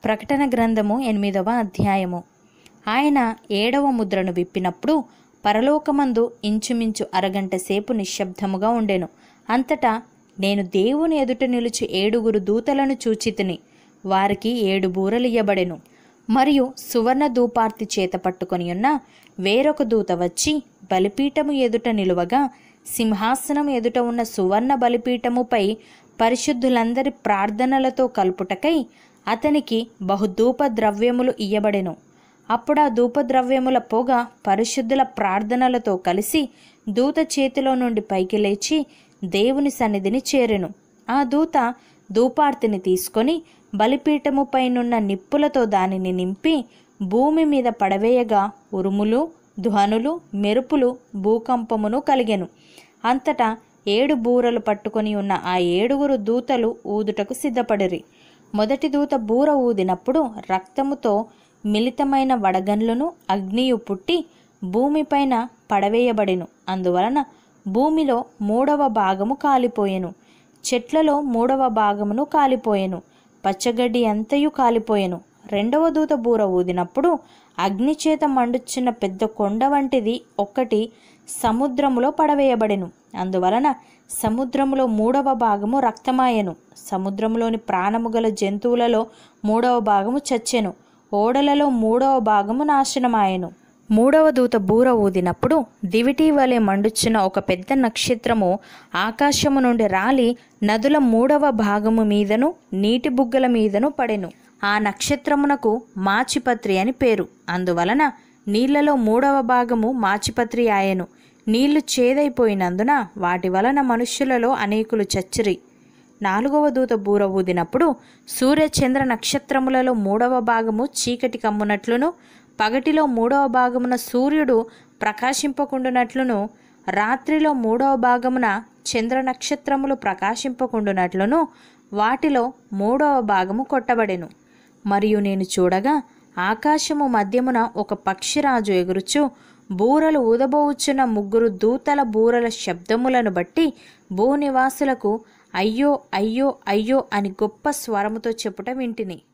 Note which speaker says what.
Speaker 1: ప్రకటన గ్రంథము ఎనిమిదవ అధ్యాయము ఆయన ఏడవ ముద్రను విప్పినప్పుడు పరలోకమందు ఇంచుమించు అరగంట సేపు నిశ్శబ్దముగా ఉండెను అంతటా నేను దేవుని ఎదుట నిలిచి ఏడుగురు దూతలను చూచితిని వారికి ఏడు బూరలియ్యబడెను మరియు సువర్ణ ధూపార్తి చేత పట్టుకొని ఉన్న వేరొక దూత వచ్చి బలిపీఠము ఎదుట నిలువగా సింహాసనం ఎదుట ఉన్న సువర్ణ బలిపీఠముపై పరిశుద్ధులందరి ప్రార్థనలతో కలుపుటకై అతనికి బహుధూప ద్రవ్యములు ఇయ్యబడెను అప్పుడు ఆ ధూపద్రవ్యముల పొగ పరిశుద్ధుల ప్రార్థనలతో కలిసి దూత చేతిలో నుండి పైకి లేచి దేవుని సన్నిధిని చేరెను ఆ దూత ధూపార్తిని తీసుకొని బలిపీఠముపైనున్న నిప్పులతో దానిని నింపి భూమి మీద పడవేయగా ఉరుములు ధ్వనులు మెరుపులు భూకంపమును కలిగెను అంతటా ఏడు బూరలు పట్టుకొని ఉన్న ఆ ఏడుగురు దూతలు ఊదుటకు సిద్ధపడిరి మొదటి దూత బూర ఊదినప్పుడు రక్తముతో మిళితమైన వడగన్లను అగ్నియు పుట్టి భూమిపైన పడవేయబడెను అందువలన భూమిలో మూడవ భాగము కాలిపోయెను చెట్లలో మూడవ భాగమును కాలిపోయెను పచ్చగడ్డి అంతయు కాలిపోయెను రెండవ దూత బూర ఊదినప్పుడు అగ్నిచేత మండుచున్న పెద్ద కొండ వంటిది ఒక్కటి సముద్రములో పడవేయబడెను అందువలన సముద్రములో మూడవ భాగము రక్తమాయెను సముద్రములోని ప్రాణము గల జంతువులలో మూడవ భాగము చచ్చెను ఓడలలో మూడవ భాగము నాశనమాయెను మూడవ దూత బూర ఊదినప్పుడు దివిటి వలె మండుచున్న ఒక పెద్ద నక్షత్రము ఆకాశము నుండి రాలి నదుల మూడవ భాగము మీదను నీటి బుగ్గల మీదను పడెను ఆ నక్షత్రమునకు మాచిపత్రి అని పేరు అందువలన నీళ్లలో మూడవ భాగము మాచిపత్రి ఆయెను నీళ్లు చేదైపోయినందున వాటి వలన మనుష్యులలో అనేకులు చచ్చిరి నాలుగవ దూత బూర ఊదినప్పుడు సూర్య చంద్ర నక్షత్రములలో మూడవ భాగము చీకటి కమ్మునట్లును పగటిలో మూడవ భాగమున సూర్యుడు ప్రకాశింపకుండునట్లును రాత్రిలో మూడవ భాగమున చంద్ర నక్షత్రములు ప్రకాశింపకుండునట్లును వాటిలో మూడవ భాగము కొట్టబడెను మరియు నేను చూడగా ఆకాశము మధ్యమున ఒక పక్షిరాజు ఎగురుచు బూరలు ఊదబోవుచున్న ముగ్గురు దూతల బూరల శబ్దములను బట్టి భూనివాసులకు అయ్యో అయ్యో అయ్యో అని గొప్ప స్వరముతో చెప్పుట వింటిని